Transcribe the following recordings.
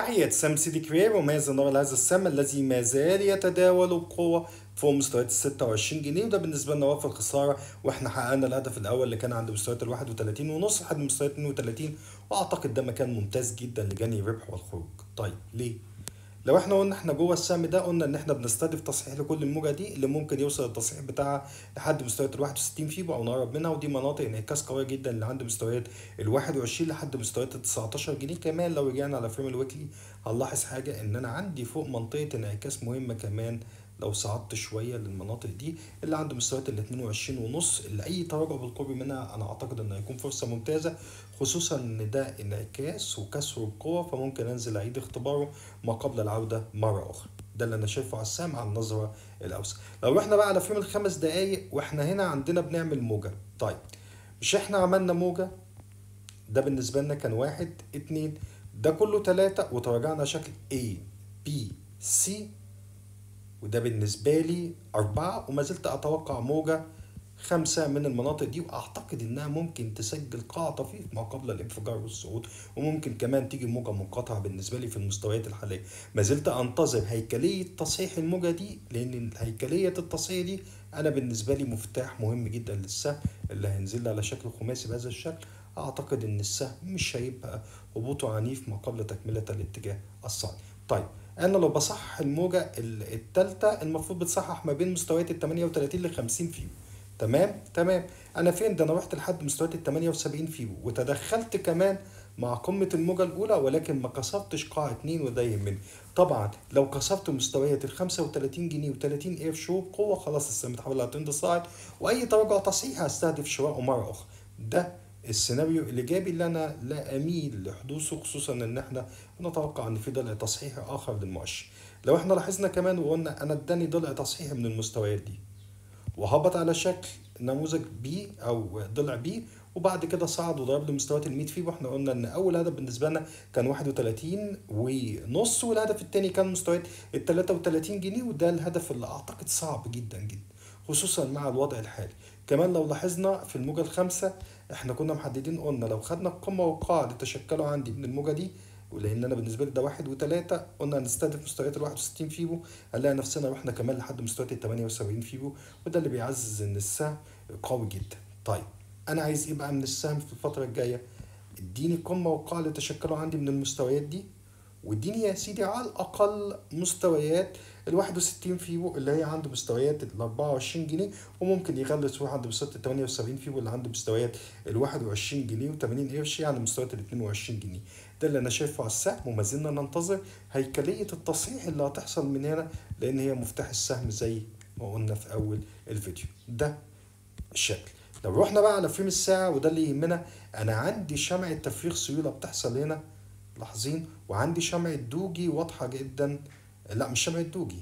تحية سام سيدي كرير وماذا نرى لهذا السهم الذي ما زال يتداول بقوة فوق مستويات ال 26 جنيه وده بالنسبة لنا وقف الخسارة واحنا حققنا الهدف الأول اللي كان عند مستويات ال 31 ونص لحد مستويات 32 وأعتقد ده مكان ممتاز جدا لجني الربح والخروج. طيب ليه؟ لو احنا قلنا احنا جوه السهم ده قلنا ان احنا بنستهدف تصحيح لكل الموجه دي اللي ممكن يوصل التصحيح بتاعها لحد مستويات ال 61 فيبو او نقرب منها ودي مناطق انعكاس قويه جدا اللي عند مستويات ال 21 لحد مستويات ال 19 جنيه كمان لو رجعنا على فريم الويكلي هنلاحظ حاجه ان انا عندي فوق منطقه انعكاس مهمه كمان لو صعدت شويه للمناطق دي اللي عند مستويات ال 22 ونص اللي اي تراجع بالقرب منها انا اعتقد انه هيكون فرصه ممتازه خصوصا ان ده انعكاس وكسر القوه فممكن انزل اعيد اختباره ما قبل العوده مره اخرى ده اللي انا شايفه على السهم على النظره الاوسع لو رحنا بقى على فريم الخمس دقايق واحنا هنا عندنا بنعمل موجه طيب مش احنا عملنا موجه ده بالنسبه لنا كان واحد اتنين ده كله تلاتة وتراجعنا شكل A B C وده بالنسبة لي أربعة وما زلت أتوقع موجة خمسة من المناطق دي وأعتقد إنها ممكن تسجل قاع طفيف ما قبل الانفجار والصعود وممكن كمان تيجي موجة منقطعة بالنسبة لي في المستويات الحالية ما زلت أنتظر هيكلية تصحيح الموجة دي لأن هيكلية التصحيح دي أنا بالنسبة لي مفتاح مهم جدا للسهم اللي هينزل لي على شكل خماسي بهذا الشكل أعتقد إن السهم مش هيبقى هبوطه عنيف ما قبل تكملة الاتجاه الصاعد طيب انا لو بصحح الموجه الثالثه المفروض بتصحح ما بين مستويات ال 38 ل 50 فيو تمام تمام انا فين ده انا رحت لحد مستويات ال 78 فيو وتدخلت كمان مع قمة الموجة الأولى ولكن ما كسرتش قاع اتنين وده يهمني طبعا لو كسرت مستويات ال 35 جنيه و30 قرش شو قوة خلاص السهم اتحول لترند صاعد وأي تراجع تصحيح هستهدف شرائه مرة أخرى ده السيناريو الايجابي اللي انا لا اميل لحدوثه خصوصا ان احنا نتوقع ان في ضلع تصحيحي اخر للمؤشر لو احنا لاحظنا كمان وقلنا انا اداني ضلع تصحيحي من المستويات دي وهبط على شكل نموذج بي او ضلع بي وبعد كده صعد وضرب لمستويات ال 100 فيبو احنا قلنا ان اول هدف بالنسبه لنا كان 31 ونص والهدف الثاني كان مستويات ال 33 جنيه وده الهدف اللي اعتقد صعب جدا جدا خصوصا مع الوضع الحالي كمان لو لاحظنا في الموجة الخامسة احنا كنا محددين قلنا لو خدنا القمة والقاع اللي تشكلوا عندي من الموجة دي ولان انا بالنسبه لي ده واحد وتلاتة قلنا هنستهدف مستويات ال 61 فيبو هنلاقي نفسنا رحنا كمان لحد مستويات ال 78 فيبو وده اللي بيعزز ان السهم قوي جدا طيب انا عايز ايه بقى من السهم في الفتره الجايه اديني قمه وقاع اللي تشكلوا عندي من المستويات دي واديني يا سيدي على الاقل مستويات ال 61 فيبو اللي هي عند مستويات ال 24 جنيه وممكن يغلس يروح عند مستويات ال 78 فيبو اللي عند مستويات ال 21 جنيه و80 قرش يعني مستويات ال 22 جنيه ده اللي انا شايفه على السهم وما زلنا ننتظر هيكليه التصحيح اللي هتحصل من هنا لان هي مفتاح السهم زي ما قلنا في اول الفيديو ده الشكل لو رحنا بقى على فريم الساعه وده اللي يهمنا انا عندي شمعة تفريغ سيوله بتحصل هنا لاحظين وعندي شمعة دوجي واضحة جدا لا مش شمعة دوجي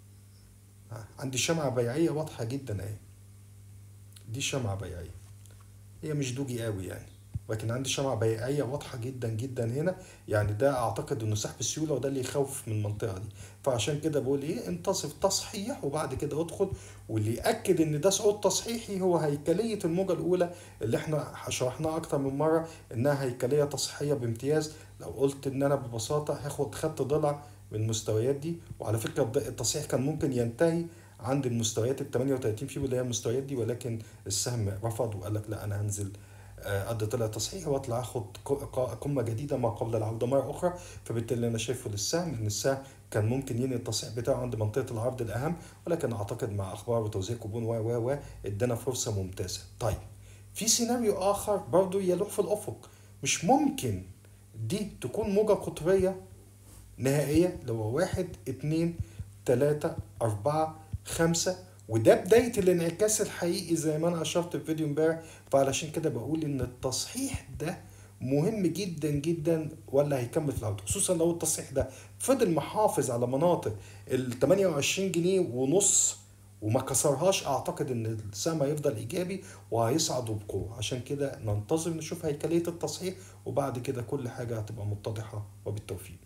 عندي شمعة بيعية واضحة جدا اهي دي شمعة بيعية هي مش دوجي قوي يعني لكن عندي شمعة بيعية واضحة جدا جدا هنا يعني ده اعتقد انه سحب السيولة وده اللي يخوف من المنطقة دي فعشان كده بقول ايه انتصف تصحيح وبعد كده ادخل واللي ياكد ان ده صعود تصحيحي هو هيكلية الموجة الاولى اللي احنا شرحناها اكتر من مرة انها هيكلية تصحيحية بامتياز لو قلت ان انا ببساطة هاخد خدت ضلع من المستويات دي وعلى فكرة التصحيح كان ممكن ينتهي عند المستويات ال 38 فيبو اللي هي المستويات دي ولكن السهم رفض وقال لك لا انا هنزل قد طلع تصحيح واطلع اخد قمه جديده ما قبل العوده مره اخرى فبالتالي انا شايفه للسهم ان السهم كان ممكن ينهي التصحيح بتاعه عند منطقه العرض الاهم ولكن اعتقد مع اخبار وتوزيع كوبون و و و ادانا فرصه ممتازه طيب في سيناريو اخر برضو يلوح في الافق مش ممكن دي تكون موجه قطريه نهائيه اللي هو واحد اتنين تلاتة أربعة خمسة وده بداية الانعكاس الحقيقي زي ما أنا أشرت في فيديو امبارح فعلشان كده بقول إن التصحيح ده مهم جدا جدا ولا هيكمل في العودة خصوصا لو التصحيح ده فضل محافظ على مناطق ال 28 جنيه ونص وما كسرهاش اعتقد ان السهم هيفضل ايجابي وهيصعد بقوه عشان كده ننتظر نشوف هيكليه التصحيح وبعد كده كل حاجه هتبقى متضحه وبالتوفيق